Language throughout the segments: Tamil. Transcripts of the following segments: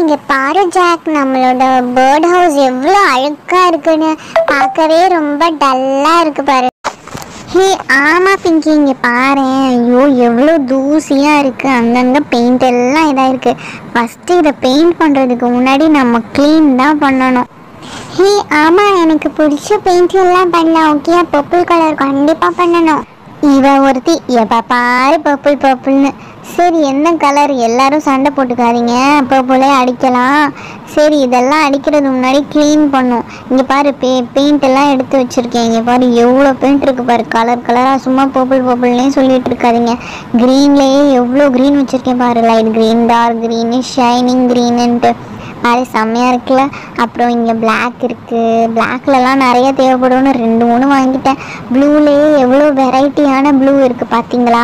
இங்க பாரு ஜாக் நம்மளோட பேர்ட் ஹவுஸ் எவ்வளோ அழுக்கா இருக்குன்னு பார்க்கவே ரொம்ப டல்லா இருக்கு பாரு ஹே ஆமா பிங்கி இங்க பாரு ஐயோ எவ்வளோ தூசியா இருக்கு அங்கங்க பெயிண்ட் எல்லாம் இதா இருக்கு ஃபர்ஸ்ட் இதை பெயிண்ட் பண்றதுக்கு முன்னாடி நம்ம க்ளீன் தான் பண்ணணும் ஹே ஆமா எனக்கு பிடிச்ச பெயிண்ட் எல்லாம் பண்ணலாம் ஓகே பர்பிள் கலர் கண்டிப்பா பண்ணணும் இவ ஒருத்தி எப்ப பாரு பர்பிள் பர்பிள்னு சரி என்ன கலர் எல்லாரும் சண்டை போட்டுக்காதீங்க பர்பிளே அடிக்கலாம் சரி இதெல்லாம் அடிக்கிறது முன்னாடி க்ளீன் பண்ணும் இங்கே பாரு பெ பெயிண்ட் எல்லாம் எடுத்து வச்சிருக்கேன் இங்கே பாரு எவ்வளோ பெயிண்ட் இருக்கு பாரு கலர் கலராக சும்மா பர்பிள் பர்பிள்னே சொல்லிட்டு இருக்காதீங்க க்ரீன்லேயே எவ்வளோ க்ரீன் வச்சிருக்கேன் பாரு light green dark green shining க்ரீனுன்ட்டு பாரு செம்மையாக இருக்குல்ல அப்புறம் இங்கே பிளாக் இருக்குது பிளாக்லலாம் நிறைய தேவைப்படும்னு ரெண்டு மூணு வாங்கிட்டேன் ப்ளூலேயே எவ்வளோ வெரைட்டியான ப்ளூ இருக்குது பார்த்தீங்களா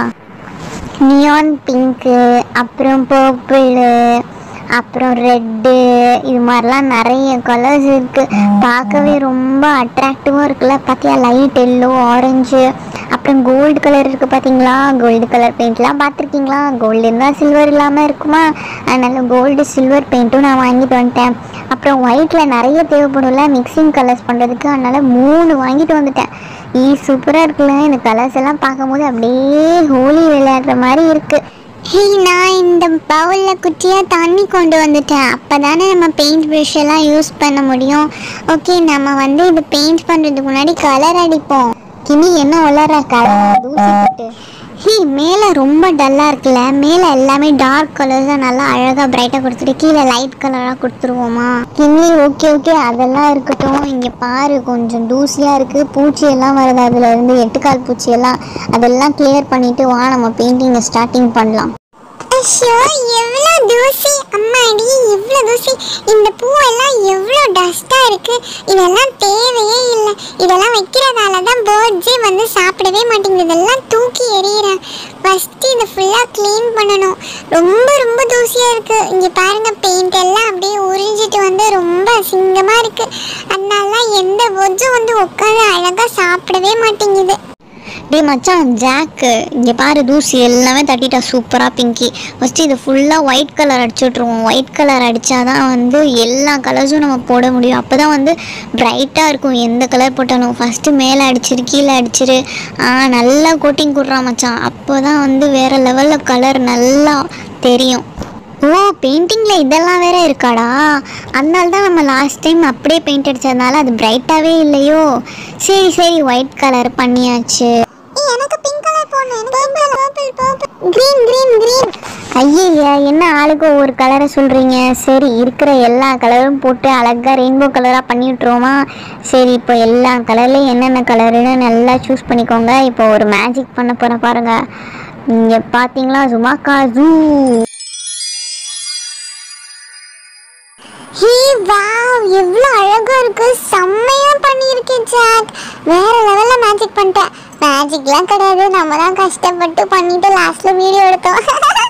நியான் பிங்க்கு அப்புறம் பர்பிளு அப்புறம் ரெட்டு இது மாதிரிலாம் நிறைய கலர்ஸ் இருக்குது பார்க்கவே ரொம்ப அட்ராக்டிவாக இருக்குல்ல பார்த்தியா லைட் எல்லோ ஆரஞ்சு அப்புறம் கோல்டு கலர் இருக்குது பார்த்தீங்களா கோல்டு கலர் பெயிண்ட்லாம் பார்த்துருக்கீங்களா கோல்டு இருந்தால் சில்வர் இல்லாமல் இருக்குமா அதனால கோல்டு சில்வர் பெயிண்ட்டும் நான் வாங்கிட்டு வந்துட்டேன் அப்புறம் ஒயிட்டில் நிறைய தேவைப்படும்ல மிக்சிங் கலர்ஸ் பண்ணுறதுக்கு அதனால் மூணு வாங்கிட்டு வந்துட்டேன் ஈ சூப்பராக இருக்குல்ல இந்த கலர்ஸ் எல்லாம் பார்க்கும்போது அப்படியே ஹோலி விளையாடுற மாதிரி இருக்குது ஹே நான் இந்த பவுலில் குட்டியாக தண்ணி கொண்டு வந்துட்டேன் அப்போ தானே நம்ம பெயிண்ட் ப்ரஷ் எல்லாம் யூஸ் பண்ண முடியும் ஓகே நம்ம வந்து இது பெயிண்ட் பண்ணுறதுக்கு முன்னாடி கலர் அடிப்போம் கிமி என்ன உளற கலர் தூசி போட்டு ஹே மேலே ரொம்ப டல்லாக இருக்குல்ல மேலே எல்லாமே டார்க் கலர்ஸாக நல்லா அழகாக பிரைட்டாக கொடுத்துட்டு கீழே லைட் கலராக கொடுத்துருவோமா கிமி ஓகே ஓகே அதெல்லாம் இருக்கட்டும் இங்கே பாரு கொஞ்சம் தூசியாக இருக்குது பூச்சி எல்லாம் வருது அதுல இருந்து எட்டுக்கால் பூச்சி எல்லாம் அதெல்லாம் கிளியர் பண்ணிட்டு வா நம்ம பெயிண்டிங்கை ஸ்டார்டிங் பண்ணலாம் ஐயோ எவ்வளோ தூசி அம்மாடி எவ்வளோ தூசி இந்த பூவெல்லாம் எவ்வளோ டஸ்ட்டாக இருக்கு இதெல்லாம் தேவையே இல்லை இதெல்லாம் வைக்கிறதால தான் பேர்ட்ஸே வந்து சாப்பிடவே மாட்டேங்குது இதெல்லாம் தூக்கி எறிகிறேன் ஃபஸ்ட்டு இதை ஃபுல்லாக க்ளீன் பண்ணணும் ரொம்ப ரொம்ப தூசியாக இருக்குது இங்கே பாருங்க பெயிண்ட் எல்லாம் அப்படியே உறிஞ்சிட்டு வந்து ரொம்ப அசிங்கமாக இருக்குது அதனால எந்த பேர்ட்ஸும் வந்து உட்காந்து அழகாக சாப்பிடவே மாட்டேங்குது டே மச்சான் ஜாக்கு இங்கே பாரு தூசி எல்லாமே தட்டிட்டா சூப்பராக பிங்கி ஃபஸ்ட்டு இது ஃபுல்லாக ஒயிட் கலர் அடிச்சு விட்ருவோம் ஒயிட் கலர் அடித்தாதான் வந்து எல்லா கலர்ஸும் நம்ம போட முடியும் அப்போ தான் வந்து பிரைட்டாக இருக்கும் எந்த கலர் போட்டாலும் ஃபஸ்ட்டு மேலே அடிச்சிரு கீழே அடிச்சிரு ஆ நல்லா கோட்டிங் கொடுறான் மச்சான் அப்போ தான் வந்து வேறு லெவலில் கலர் நல்லா தெரியும் ஓ பெயிண்டிங்கில் இதெல்லாம் வேற இருக்காடா அதனால தான் நம்ம லாஸ்ட் டைம் அப்படியே பெயிண்ட் அடிச்சதுனால அது பிரைட்டாகவே இல்லையோ சரி சரி ஒயிட் கலர் பண்ணியாச்சு எனக்கு பிங்க் கலர் போடணும் கிரீன் கிரீன் கிரீன் ஐயா என்ன ஆளுக்கு ஒவ்வொரு கலரை சொல்கிறீங்க சரி இருக்கிற எல்லா கலரும் போட்டு அழகாக ரெயின்போ கலராக பண்ணி விட்ருவோமா சரி இப்போ எல்லா கலர்லேயும் என்னென்ன கலருன்னு நல்லா சூஸ் பண்ணிக்கோங்க இப்போ ஒரு மேஜிக் பண்ண போகிறேன் பாருங்கள் இங்கே பார்த்தீங்களா சுமாக்கா ஜூ ஹே வாவ் எவ்வளோ அழகா இருக்கு செம்மையா பண்ணியிருக்கேன் ஜாக் வேற லெவல்ல மேஜிக் பண்ணிட்டேன் மேஜிக்லாம் கிடையாது நம்ம தான் கஷ்டப்பட்டு பண்ணிட்டு லாஸ்ட்ல வீடியோ எடுத்தோம்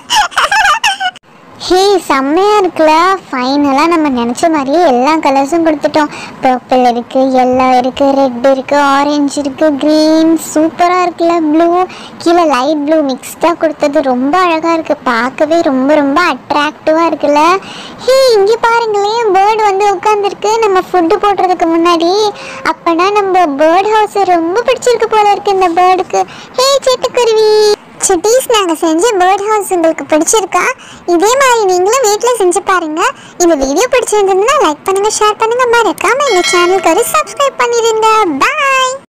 ஹே செம்மையா இருக்குல்ல ஃபைனலாக நம்ம நினச்ச மாதிரியே எல்லா கலர்ஸும் கொடுத்துட்டோம் பர்பிள் இருக்கு எல்லோ இருக்கு ரெட் இருக்கு ஆரஞ்சு இருக்கு க்ரீன் சூப்பராக இருக்குல்ல ப்ளூ கீழே லைட் ப்ளூ மிக்ஸ்டாக கொடுத்தது ரொம்ப அழகாக இருக்கு பார்க்கவே ரொம்ப ரொம்ப அட்ராக்டிவாக இருக்குல்ல ஹே இங்கே பாருங்களேன் பேர்டு வந்து உட்காந்துருக்கு நம்ம ஃபுட்டு போடுறதுக்கு முன்னாடி அப்போனா நம்ம பேர்ட் ஹவுஸ் ரொம்ப பிடிச்சிருக்கு போல இருக்கு இந்த பேர்டுக்கு ஹே சிட்டுக்குருவி சிட்டீஸ் நாங்கள் செஞ்ச பேர்ட் ஹவுஸ் உங்களுக்கு பிடிச்சிருக்கா இதே மாதிரி நீங்களும் வீட்டில் செஞ்சு பாருங்க இந்த வீடியோ பிடிச்சிருந்ததுன்னா லைக் பண்ணுங்க ஷேர் பண்ணுங்க மறக்காம எங்கள் சேனலுக்கு ஒரு சப்ஸ்கிரைப் பண்ணிடுங்க பாய்